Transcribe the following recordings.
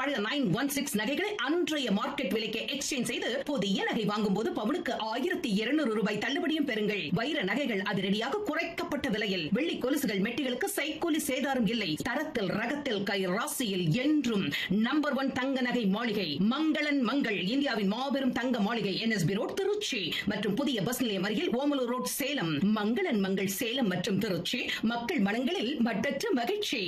பழைய nine one six நகைகளை அன்றைய மார்க்கெட் விலைக்கு எக்ஸ்சேஞ்ச் செய்து புதிய நகை வாங்கும் போது பவுனுக்கு ஆயிரத்தி இருநூறு ரூபாய் தள்ளுபடியும் பெறுங்கள் வைர நகைகள் அதிரடியாக குறைக்கப்பட்ட விலையில் வெள்ளி கொலுசுகள் மெட்டிகளுக்கு சைக்கூலி சேதாரம் இல்லை தரத்தில் ரகத்தில் கை ராசியில் என்றும் நம்பர் ஒன் தங்க நகை மாளிகை மங்களன் மங்கள் இந்தியாவின் மாபெரும் தங்க மாளிகை என்எஸ்பி ரோட் திருச்சி மற்றும் புதிய பஸ் நிலையம் அருகில் ஓமலூர் ரோட் சேலம் மங்களன் மங்கள் சேலம் மற்றும் திருச்சி மக்கள் மனங்களில் மட்டற்ற மகிழ்ச்சி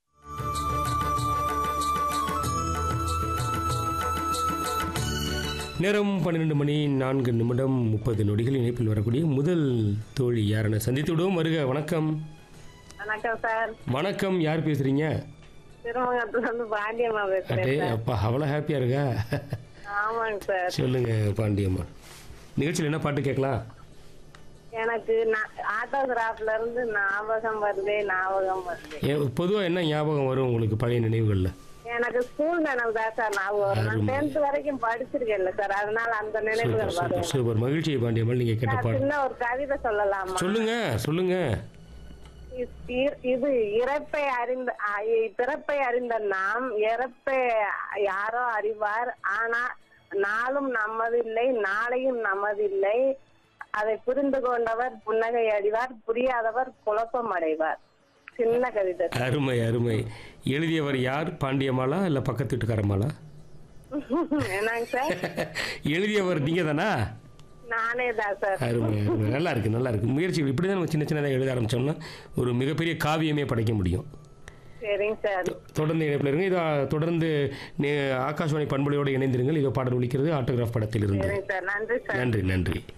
நேரம் பன்னிரெண்டு மணி நான்கு நிமிடம் முப்பது நொடிகள் இணைப்பில் வரக்கூடிய முதல் தோழி யாரென சந்தித்து விடுவோம் வருக வணக்கம் வணக்கம் சார் வணக்கம் யார் பேசுறீங்க திருமங்கலத்துல இருந்து பாண்டியம்மா அட்டே பேசுறேன் அப்பா அவ்வளோ ஹாப்பியாக இருக்கா ஆமாங்க சார் சொல்லுங்க பாண்டியம்மா நிகழ்ச்சியில் என்ன பாட்டு கேட்கலாம் எனக்கு ஆட்டோகிராஃப்ல இருந்து ஞாபகம் வருதே ஞாபகம் வருதே பொதுவாக என்ன ஞாபகம் வரும் உங்களுக்கு பழைய நினைவுகளில் எனக்கு ஸ்கூல் நினைவு தான் சார் ஞாபகம் வரும் நான் அருமை. டென்த் வரைக்கும் படிச்சிருக்கேன்ல சார் அதனால அந்த நினைவுகள் சூப்பர் வரும் சூப்பர் சூப்பர் மகிழ்ச்சி பாண்டியம்மா நீங்கள் கேட்ட நான் பாட்டு சின்ன ஒரு கவிதை சொல்லலாமா சொல்லுங்க சொல்லுங்க இ- இ- இது இறப்பை அறிந்த ஆ, இ- பிறப்பை அறிந்த நாம் இறப்பை யாரோ அறிவார் ஆனா நாளும் நமதில்லை நாளையும் நமதில்லை அதை புரிந்து கொண்டவர் புன்னகை அடிவார் புரியாதவர் குழப்பம் அடைவார் சின்ன கவிதை அருமை அருமை எழுதியவர் யார் பாண்டியம்மாளா இல்லை பக்கத்து வீட்டுக்காரம்மாளா என்னங்க சார் எழுதியவர் நீங்கள் தானா நானே தான் சார் அருமை அருமை நல்லா இருக்கு நல்லா இருக்கு முயற்சிகள் இப்படி தான் நம்ம சின்ன சின்னதாக எழுத ஆரம்பிச்சோம்னா ஒரு மிகப்பெரிய காவியமே படைக்க முடியும் சரிங்க சார் தொடர்ந்து இணைப்பில் இருங்க இதோ தொடர்ந்து நே- ஆகாஷ்வாணி பண்பொழியோடு இணைந்திருங்கள் இதோ பாடல் ஒலிக்கிறது ஆட்டோகிராஃப் படத்தில் இருந்து சரிங்க சார் நன்றி சார் நன்றி நன்றி